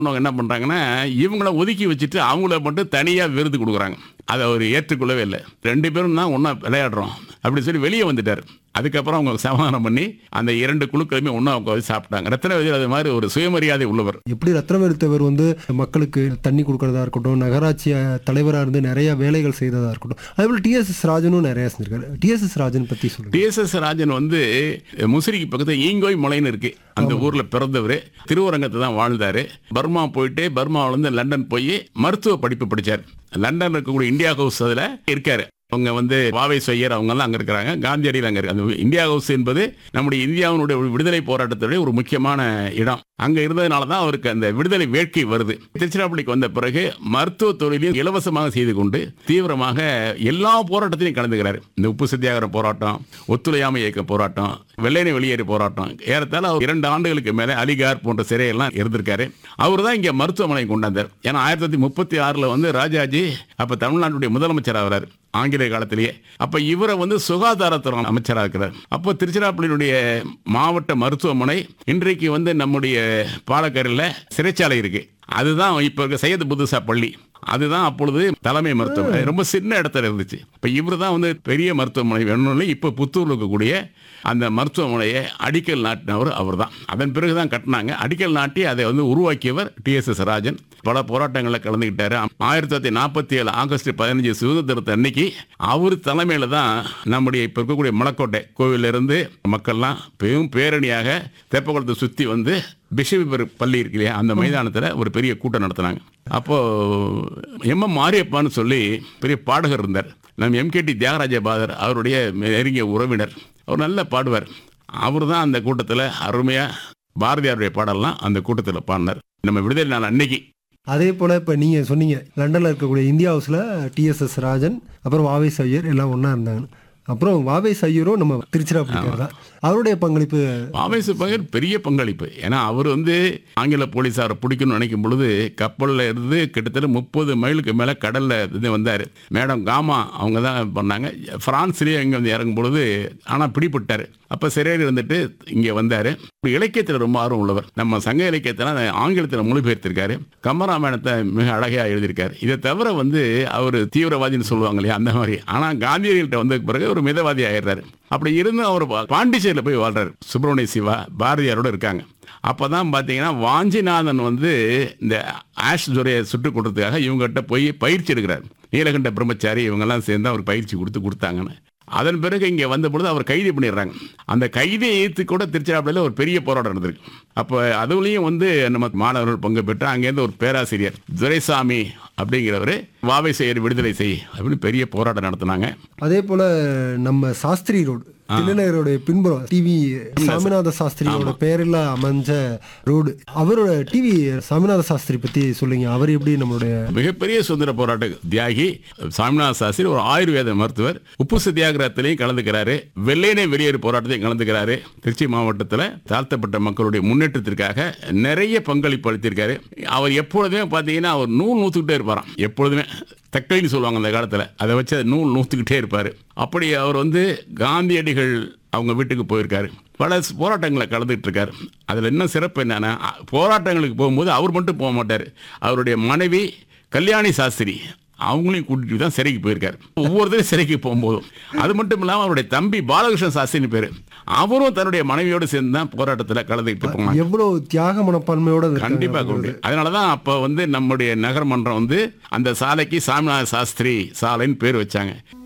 இன்னொரு என்ன பண்றாங்கன்னா இவங்கள ஒதுக்கி வச்சுட்டு அவங்கள மட்டும் தனியா விருது கொடுக்குறாங்க அதை அவர் ஏற்றுக்கொள்ளவே இல்லை ரெண்டு பேரும் தான் ஒன்றா விளையாடுறோம் அப்படி சொல்லி வெளியே வந்துட்டார் அதுக்கப்புறம் அவங்க சமாதானம் பண்ணி அந்த இரண்டு குழுக்களுமே ஒன்றா உட்காந்து சாப்பிட்டாங்க ரத்னவேதி அது மாதிரி ஒரு சுயமரியாதை உள்ளவர் எப்படி ரத்னவேலுத்தவர் வந்து மக்களுக்கு தண்ணி கொடுக்கறதா இருக்கட்டும் நகராட்சி தலைவராக இருந்து நிறைய வேலைகள் செய்ததா இருக்கட்டும் அதேபோல் டிஎஸ்எஸ் ராஜனும் நிறைய செஞ்சிருக்காரு டிஎஸ்எஸ் ராஜன் பத்தி சொல்லுங்க டிஎஸ்எஸ் ராஜன் வந்து முசிறிக்கு பக்கத்தில் ஈங்கோய் மலைன்னு இருக்கு அந்த ஊர்ல பிறந்தவர் திருவரங்கத்தை தான் வாழ்ந்தாரு பர்மா போயிட்டு பர்மாவுல இருந்து லண்டன் போய் மருத்துவ படிப்பு படிச்சார் லண்டன் இருக்கக்கூடிய இந்தியா ஹவுஸ் அதுல இருக்காரு அவங்க வந்து வாவை செய்யர் அவங்க எல்லாம் அங்க இருக்கிறாங்க காந்தியடியில் அங்க இருக்கு அந்த இந்தியா ஹவுஸ் என்பது நம்முடைய இந்தியாவினுடைய விடுதலை போராட்டத்துடைய ஒரு முக்கியமான இடம் அங்க இருந்ததுனால தான் அவருக்கு அந்த விடுதலை வேட்கை வருது திருச்சிராப்பள்ளிக்கு வந்த பிறகு மருத்துவ தொழிலையும் இலவசமாக செய்து கொண்டு தீவிரமாக எல்லா போராட்டத்திலையும் கலந்துக்கிறார் இந்த உப்பு சத்தியாகிர போராட்டம் ஒத்துழையாமை இயக்க போராட்டம் வெள்ளையனை வெளியேறு போராட்டம் ஏறத்தாழ அவர் இரண்டு ஆண்டுகளுக்கு மேலே அலிகார் போன்ற சிறையெல்லாம் இருந்திருக்காரு அவர் தான் இங்கே மருத்துவமனை கொண்டாந்தார் ஏன்னா ஆயிரத்தி தொள்ளாயிரத்தி முப்பத்தி ஆறில் வந்து ராஜாஜி அப்போ தமிழ்நாட்டுடைய முதலமைச்சர் ஆகிறார் ஆங்கிலேய காலத்திலேயே அப்ப இவரை வந்து சுகாதாரத்துறை அமைச்சராக இருக்கிறார் அப்போ திருச்சிராப்பள்ளியினுடைய மாவட்ட மருத்துவமனை இன்றைக்கு வந்து நம்முடைய பாலக்கரையில் சிறைச்சாலை இருக்கு அதுதான் இப்ப இருக்க சையது புதுசா பள்ளி அதுதான் அப்பொழுது தலைமை மருத்துவமனை ரொம்ப சின்ன இடத்துல இருந்துச்சு இப்ப இவர் தான் வந்து பெரிய மருத்துவமனை வேணும்னு இப்ப புத்தூர்ல இருக்கக்கூடிய அந்த மருத்துவமனையை அடிக்கல் நாட்டினவர் அவர் தான் அதன் பிறகு தான் கட்டினாங்க அடிக்கல் நாட்டி அதை வந்து உருவாக்கியவர் டிஎஸ்எஸ் ராஜன் பல போராட்டங்களில் கலந்துக்கிட்டாரு ஆயிரத்தி தொள்ளாயிரத்தி நாற்பத்தி ஏழு ஆகஸ்ட் பதினஞ்சு சுதந்திரத்தை அன்னைக்கு அவர் தலைமையில தான் நம்முடைய இப்போ இருக்கக்கூடிய மலக்கோட்டை கோவிலிருந்து மக்கள்லாம் பெரும் பேரணியாக தெப்பக்குளத்தை சுற்றி வந்து பிஷப் பள்ளி இருக்கு இல்லையா அந்த மைதானத்தில் ஒரு பெரிய கூட்டம் நடத்தினாங்க அப்போ எம் எம் மாரியப்பான்னு சொல்லி பெரிய பாடகர் இருந்தார் நம்ம எம்கேடி தியாகராஜ பாதர் அவருடைய நெருங்கிய உறவினர் அவர் நல்லா பாடுவார் அவர் தான் அந்த கூட்டத்தில் அருமையாக பாரதியாருடைய பாடல்லாம் அந்த கூட்டத்தில் பாடினார் நம்ம விடுதலை நாள் அன்னைக்கு அதே போல இப்ப நீங்க சொன்னீங்க லண்டன்ல இருக்கக்கூடிய இந்தியா ஹவுஸ்ல டிஎஸ்எஸ் ராஜன் அப்புறம் வாவை சையர் எல்லாம் ஒண்ணா இருந்தாங்க அப்புறம் வாவை சையரும் நம்ம திருச்சிராப்பள்ளிக்கார் தான் அவருடைய பங்களிப்பு ஆவேச பகர் பெரிய பங்களிப்பு ஏன்னா அவர் வந்து ஆங்கில போலீஸாரை பிடிக்கணும்னு நினைக்கும் பொழுது கப்பலில் இருந்து கிட்டத்தட்ட முப்பது மைலுக்கு மேலே கடலில் இது வந்தார் மேடம் காமா அவங்க தான் பண்ணாங்க ஃப்ரான்ஸ்லேயே இங்கே வந்து இறங்கும் பொழுது ஆனால் பிடிபட்டார் அப்போ சிறையில் இருந்துட்டு இங்கே வந்தார் இலக்கியத்தில் ரொம்ப ஆர்வம் உள்ளவர் நம்ம சங்க இலக்கியத்தில் ஆங்கிலத்தில் மொழிபெயர்த்திருக்காரு கம்பராமாயணத்தை மிக அழகாக எழுதியிருக்காரு இதை தவிர வந்து அவர் தீவிரவாதின்னு சொல்லுவாங்க இல்லையா அந்த மாதிரி ஆனால் காந்தியடிகள்கிட்ட வந்த பிறகு ஒரு மிதவாதி ஆயிடுறாரு அப்படி இருந்து அவர் பாண்டிச்சேரியில் போய் வாழ்றாரு சுப்பிரமணிய சிவா பாரதியாரோட இருக்காங்க அப்பதான் பார்த்தீங்கன்னா வாஞ்சிநாதன் வந்து இந்த ஆஷ் துறையை சுட்டுக் கொடுத்ததுக்காக இவங்ககிட்ட போய் பயிற்சி எடுக்கிறார் நீலகண்ட பிரம்மச்சாரி இவங்கெல்லாம் சேர்ந்து அவர் பயிற்சி கொடுத்து கொடுத்தாங்கன்னு அதன் பிறகு இங்கே வந்த பொழுது அவர் கைது பண்ணிடுறாங்க அந்த கைதை ஏற்று கூட திருச்சிராப்பள்ளியில் ஒரு பெரிய போராட்டம் நடந்திருக்கு அப்போ அதுலேயும் வந்து நம்ம மாணவர்கள் பங்கு பெற்று அங்கேருந்து ஒரு பேராசிரியர் துரைசாமி அப்படிங்கிறவர் வாவை செய்யர் விடுதலை செய் அப்படின்னு பெரிய போராட்டம் நடத்தினாங்க அதே போல நம்ம சாஸ்திரி ரோடு தில்லைநகருடைய பின்புறம் டிவி சாமிநாத சாஸ்திரியோட பெயரில் அமைஞ்ச ரோடு அவரோட டிவி சாமிநாத சாஸ்திரி பத்தி சொல்லுங்க அவர் எப்படி நம்மளுடைய மிகப்பெரிய சுதந்திர போராட்ட தியாகி சாமிநாத சாஸ்திரி ஒரு ஆயுர்வேத மருத்துவர் உப்பு சத்தியாகிரகத்திலையும் கலந்துக்கிறாரு வெள்ளையனே வெளியேறு போராட்டத்தையும் கலந்துக்கிறாரு திருச்சி மாவட்டத்தில் தாழ்த்தப்பட்ட மக்களுடைய முன்னேற்றத்திற்காக நிறைய பங்களிப்பு அளித்திருக்காரு அவர் எப்பொழுதுமே பார்த்தீங்கன்னா அவர் நூல் நூற்றுக்கிட்டே இருப்பாராம் எப்பொழுதுமே தக்கைன்னு சொல்லுவாங்க அந்த காலத்தில் அதை வச்சு அதை நூல் நூற்றுக்கிட்டே இருப்பார் அப்படி அவர் வந்து காந்தியடிகள் அவங்க வீட்டுக்கு போயிருக்காரு பல போராட்டங்களை கலந்துட்டு இருக்காரு அதில் என்ன சிறப்பு என்னன்னா போராட்டங்களுக்கு போகும்போது அவர் மட்டும் போக மாட்டார் அவருடைய மனைவி கல்யாணி சாஸ்திரி அவங்களையும் கூட்டிட்டு தான் சிறைக்கு போயிருக்காரு ஒவ்வொருத்தரும் சிறைக்கு போகும்போதும் அது மட்டும் இல்லாமல் அவருடைய தம்பி பாலகிருஷ்ண சாஸ்திரின்னு பேர் அவரும் தன்னுடைய மனைவியோடு சேர்ந்து தான் போராட்டத்தில் கலந்துக்கிட்டு போனாங்க எவ்வளவு தியாக மனப்பான்மையோட இருக்காங்க. கண்டிப்பா கொண்டு அதனால தான் அப்போ வந்து நம்முடைய நகர்மன்றம் வந்து அந்த சாலைக்கு சாமிநாத சாஸ்திரி சாலைன்னு பேர் வச்சாங்க